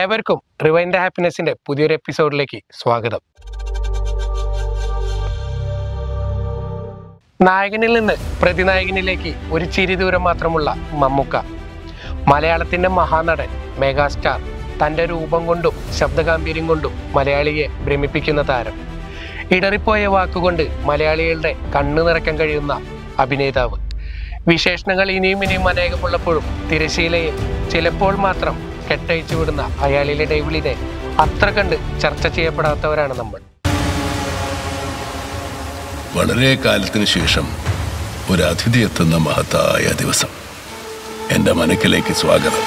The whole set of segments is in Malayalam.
ഏവർക്കും റിവൈൻഡ് ഹാപ്പിനെസിന്റെ പുതിയൊരു എപ്പിസോഡിലേക്ക് സ്വാഗതം നായകനിൽ നിന്ന് പ്രതിനായകനിലേക്ക് ഒരു ചിരി ദൂരം മാത്രമുള്ള മമ്മുക്ക മലയാളത്തിന്റെ മഹാനടൻ മെഗാസ്റ്റാർ തന്റെ രൂപം കൊണ്ടും ശബ്ദഗാംഭീര്യം കൊണ്ടും മലയാളിയെ ഭ്രമിപ്പിക്കുന്ന താരം ഇടറിപ്പോയ വാക്കുകൊണ്ട് മലയാളികളുടെ കണ്ണു നിറയ്ക്കാൻ കഴിയുന്ന അഭിനേതാവ് വിശേഷണങ്ങൾ ഇനിയും ഇനിയും അനേകമുള്ളപ്പോഴും തിരശീലയെ ചിലപ്പോൾ മാത്രം കെട്ടഴിച്ചു വിടുന്ന അയാളിലെ ഡെവിളിനെ അത്ര കണ്ട് ചർച്ച ചെയ്യപ്പെടാത്തവരാണ് നമ്മൾ വളരെ കാലത്തിന് ശേഷം ഒരു അതിഥി എത്തുന്ന മഹത്തായ ദിവസം എന്റെ മനക്കിലേക്ക് സ്വാഗതം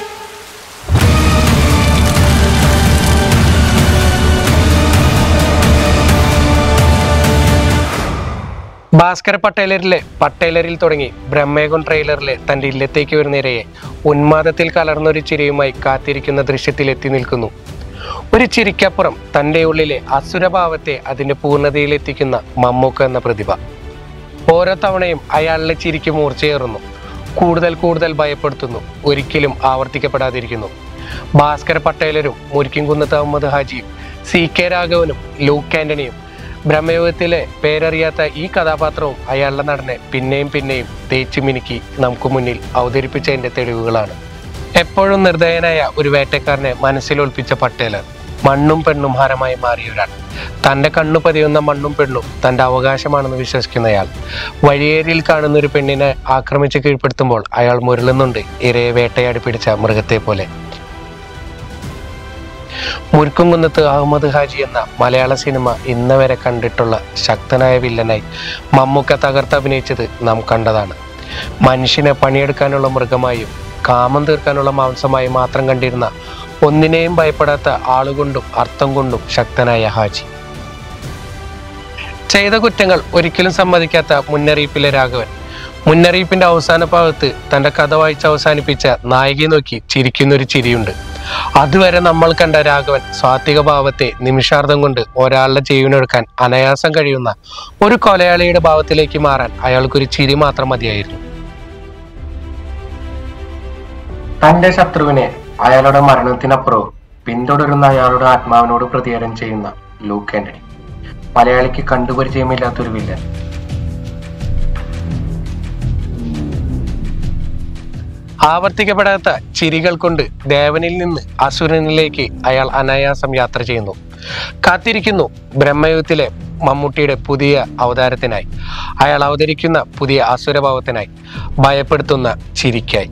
ഭാസ്കര പട്ടേലരിലെ പട്ടേലരിൽ തുടങ്ങി ബ്രഹ്മേഗം ട്രെയിലറിലെ തന്റെ ഇല്ലത്തേക്ക് വരുന്ന ഇരയെ ഉന്മാദത്തിൽ കലർന്നൊരു ചിരിയുമായി കാത്തിരിക്കുന്ന ദൃശ്യത്തിൽ എത്തി നിൽക്കുന്നു ഒരു ചിരിക്കപ്പുറം തന്റെ ഉള്ളിലെ അസുരഭാവത്തെ അതിന്റെ പൂർണ്ണതയിൽ എത്തിക്കുന്ന മമ്മൂക്ക എന്ന പ്രതിഭ ഓരോ തവണയും അയാളിലെ ചിരിക്ക് മൂർച്ചയേറുന്നു കൂടുതൽ കൂടുതൽ ഭയപ്പെടുത്തുന്നു ഒരിക്കലും ആവർത്തിക്കപ്പെടാതിരിക്കുന്നു ഭാസ്കര പട്ടേലരും മുരിക്കിംകുന്നത്ത് അഹമ്മദ് ഹാജിയും സി കെ രാഘവനും ലൂക്ക് ആന്റണിയും ബ്രഹ്മയുഗത്തിലെ പേരറിയാത്ത ഈ കഥാപാത്രവും അയാളുടെ നടനെ പിന്നെയും പിന്നെയും തേച്ചു മിനുക്കി നമുക്ക് മുന്നിൽ അവതരിപ്പിച്ചതിന്റെ തെളിവുകളാണ് എപ്പോഴും നിർദ്ദയനായ ഒരു വേട്ടക്കാരനെ മനസ്സിൽ ഒളിപ്പിച്ച പട്ടേലർ മണ്ണും പെണ്ണും ഹാരമായി മാറിയ ഒരാൾ തന്റെ കണ്ണു പതിയുന്ന മണ്ണും പെണ്ണും തന്റെ അവകാശമാണെന്ന് വിശ്വസിക്കുന്നയാൾ വഴിയേരിയിൽ കാണുന്ന ഒരു പെണ്ണിനെ ആക്രമിച്ച് കീഴ്പ്പെടുത്തുമ്പോൾ അയാൾ മുരളുന്നുണ്ട് ഇരയെ വേട്ടയാടി പിടിച്ച മൃഗത്തെ പോലെ മുരുക്കുംകുന്നത്ത് അഹമ്മദ് ഹാജി എന്ന മലയാള സിനിമ ഇന്ന് വരെ കണ്ടിട്ടുള്ള ശക്തനായ വില്ലനായി മമ്മൂക്ക തകർത്ത് അഭിനയിച്ചത് നാം കണ്ടതാണ് മനുഷ്യനെ പണിയെടുക്കാനുള്ള മൃഗമായും കാമം തീർക്കാനുള്ള മാംസമായി മാത്രം കണ്ടിരുന്ന ഒന്നിനെയും ഭയപ്പെടാത്ത ആളുകൊണ്ടും അർത്ഥം കൊണ്ടും ശക്തനായ ഹാജി ചെയ്ത കുറ്റങ്ങൾ ഒരിക്കലും സമ്മതിക്കാത്ത മുന്നറിയിപ്പിലെ രാഘവൻ മുന്നറിയിപ്പിന്റെ അവസാന ഭാഗത്ത് തന്റെ കഥ വായിച്ച് അവസാനിപ്പിച്ച നായികയെ നോക്കി ചിരിക്കുന്നൊരു ചിരിയുണ്ട് അതുവരെ നമ്മൾ കണ്ട രാഘവൻ സ്വാത്വിക ഭാവത്തെ നിമിഷാർദ്ധം കൊണ്ട് ഒരാളുടെ ജീവനെടുക്കാൻ അനായാസം കഴിയുന്ന ഒരു കൊലയാളിയുടെ ഭാവത്തിലേക്ക് മാറാൻ അയാൾക്കൊരു ചിരി മാത്രം മതിയായിരുന്നു തന്റെ ശത്രുവിനെ അയാളുടെ മരണത്തിനപ്പുറവും പിന്തുടരുന്ന അയാളുടെ ആത്മാവിനോട് പ്രതികാരം ചെയ്യുന്ന ലൂക്ക് ആന്റണി മലയാളിക്ക് കണ്ടുപരിചയമില്ലാത്തൊരു വില്ലൻ ആവർത്തിക്കപ്പെടാത്ത ചിരികൾ കൊണ്ട് ദേവനിൽ നിന്ന് അസുരനിലേക്ക് അയാൾ അനായാസം യാത്ര ചെയ്യുന്നു കാത്തിരിക്കുന്നു ബ്രഹ്മയുഗത്തിലെ മമ്മൂട്ടിയുടെ പുതിയ അവതാരത്തിനായി അയാൾ അവതരിക്കുന്ന പുതിയ അസുരഭാവത്തിനായി ഭയപ്പെടുത്തുന്ന ചിരിക്കായി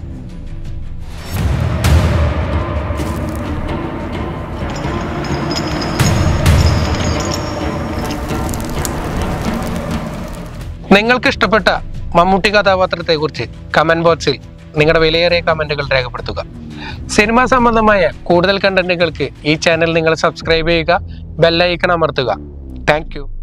നിങ്ങൾക്ക് ഇഷ്ടപ്പെട്ട മമ്മൂട്ടി കഥാപാത്രത്തെ കുറിച്ച് കമന്റ് ബോക്സിൽ നിങ്ങളുടെ വിലയേറിയ കമന്റുകൾ രേഖപ്പെടുത്തുക സിനിമാ സംബന്ധമായ കൂടുതൽ കണ്ടന്റുകൾക്ക് ഈ ചാനൽ നിങ്ങൾ സബ്സ്ക്രൈബ് ചെയ്യുക ബെല്ലൈക്കൺ അമർത്തുക താങ്ക്